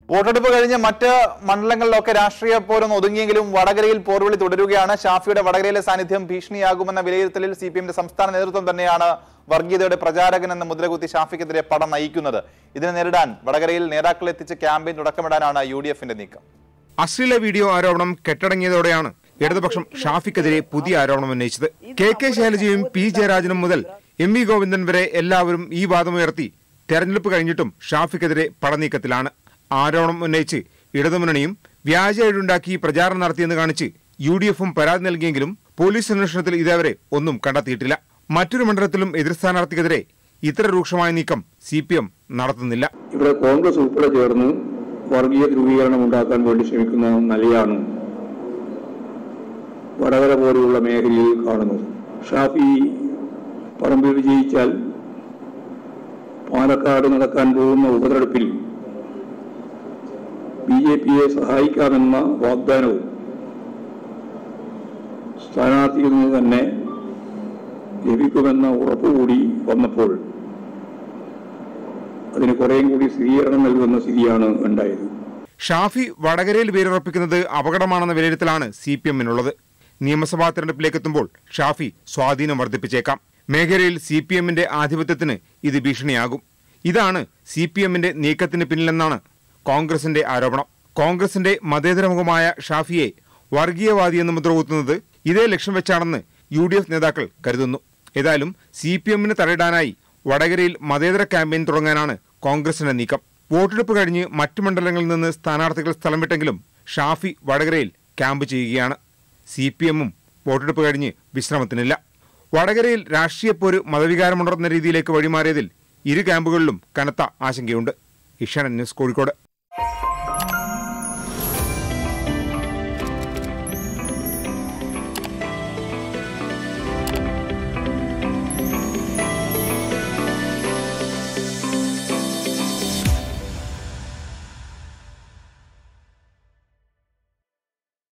വോട്ടെടുപ്പ് കഴിഞ്ഞ് മറ്റ് മണ്ഡലങ്ങളിലൊക്കെ രാഷ്ട്രീയ പോരൊന്ന് ഒതുങ്ങിയെങ്കിലും വടകരയിൽ പോർവിളി തുടരുകയാണ് ഷാഫിയുടെ വടകരയിലെ സാന്നിധ്യം ഭീഷണിയാകുമെന്ന വിലയിരുത്തലിൽ സി പി എമ്മിന്റെ സംസ്ഥാന നേതൃത്വം തന്നെയാണ് വർഗീയതയുടെ പ്രചാരകൻ എന്ന മുദ്രകുത്തി ഷാഫിക്കെതിരെ പട നയിക്കുന്നത് ഇതിനെ നേരിടാൻ വടകരയിൽ നേതാക്കളെ എത്തിച്ച് ക്യാമ്പയിൻ തുടക്കമിടാനാണ് യു ഡി എഫിന്റെ നീക്കം അശ്ലീല വീഡിയോ ആരോപണം കെട്ടടങ്ങിയതോടെയാണ് ഇടതുപക്ഷം ഷാഫിക്കെതിരെ പുതിയ ആരോപണം ഉന്നയിച്ചത് കെ കെ ശൈലജയും പി ജയരാജനും മുതൽ എം വി ഗോവിന്ദൻ വരെ എല്ലാവരും ഈ വാദമുയർത്തി തെരഞ്ഞെടുപ്പ് കഴിഞ്ഞിട്ടും ഷാഫിക്കെതിരെ പടനീക്കത്തിലാണ് ആരോപണം ഉന്നയിച്ച് ഇടതുമുന്നണിയും വ്യാജ ഏടുണ്ടാക്കി പ്രചാരണം നടത്തിയെന്ന് കാണിച്ച് യു ഡി എഫും പരാതി നൽകിയെങ്കിലും പോലീസ് അന്വേഷണത്തിൽ ഇതേവരെ ഒന്നും കണ്ടെത്തിയിട്ടില്ല മറ്റൊരു മണ്ഡലത്തിലും എതിർ സ്ഥാനാർത്ഥിക്കെതിരെ ഇത്ര രൂക്ഷമായ നീക്കം സി പി എം നടത്തുന്നില്ല ഇവിടെ കോൺഗ്രസ് ഉൾപ്പെടെ ചേർന്ന് വർഗീയ ധ്രുവീകരണം ഉണ്ടാക്കാൻ വേണ്ടി ശ്രമിക്കുന്ന നിലയാണ് വടകര പോലെയുള്ള മേഖലയിൽ കാണുന്നത് ഷാഫി പറമ്പിൽ വിജയിച്ചാൽ പാലക്കാട് നടക്കാൻ പോകുന്ന ഉപതെരഞ്ഞെടുപ്പിൽ ബി ജെ പിയെ സഹായിക്കാമെന്ന വാഗ്ദാനവും സ്ഥാനാർത്ഥിയിൽ നിന്ന് തന്നെ ലഭിക്കുമെന്ന ഉറപ്പുകൂടി വന്നപ്പോൾ അതിന് കുറേയും കൂടി സ്ഥിരീകരണം നൽകുന്ന സ്ഥിതിയാണ് ഉണ്ടായത് ഷാഫി വടകരയിൽ പേരുറപ്പിക്കുന്നത് അപകടമാണെന്ന വിലയിരുത്തലാണ് സി പി എമ്മിനുള്ളത് നിയമസഭാ തെരഞ്ഞെടുപ്പിലേക്ക് എത്തുമ്പോൾ ഷാഫി സ്വാധീനം വർദ്ധിപ്പിച്ചേക്കാം മേഖലയിൽ സി പി എമ്മിന്റെ ആധിപത്യത്തിന് ഇത് ഭീഷണിയാകും ഇതാണ് സി പി എമ്മിന്റെ നീക്കത്തിന് പിന്നിലെന്നാണ് കോൺഗ്രസിന്റെ ആരോപണം കോൺഗ്രസിന്റെ മതേതരമുഖമായ ഷാഫിയെ വർഗീയവാദിയെന്ന് മുദ്രകുത്തുന്നത് ഇതേ ലക്ഷ്യം വെച്ചാണെന്ന് യു ഡി എഫ് നേതാക്കൾ കരുതുന്നു ഏതായാലും സി പി എമ്മിന് തടയിടാനായി വടകരയിൽ മതേതര ക്യാമ്പയിൻ തുടങ്ങാനാണ് കോൺഗ്രസിന്റെ നീക്കം വോട്ടെടുപ്പ് കഴിഞ്ഞ് മറ്റു മണ്ഡലങ്ങളിൽ നിന്ന് സ്ഥാനാർത്ഥികൾ സ്ഥലം വിട്ടെങ്കിലും ഷാഫി വടകരയിൽ ക്യാമ്പ് ചെയ്യുകയാണ് സി പി എമ്മും വോട്ടെടുപ്പ് കഴിഞ്ഞ് വിശ്രമത്തിനില്ല വടകരയിൽ രാഷ്ട്രീയ പോര് മതവികാരമുണർന്ന രീതിയിലേക്ക് വഴിമാറിയതിൽ ഇരു ക്യാമ്പുകളിലും കനത്ത ആശങ്കയുണ്ട് ഇഷാൻ ന്യൂസ് കോഴിക്കോട്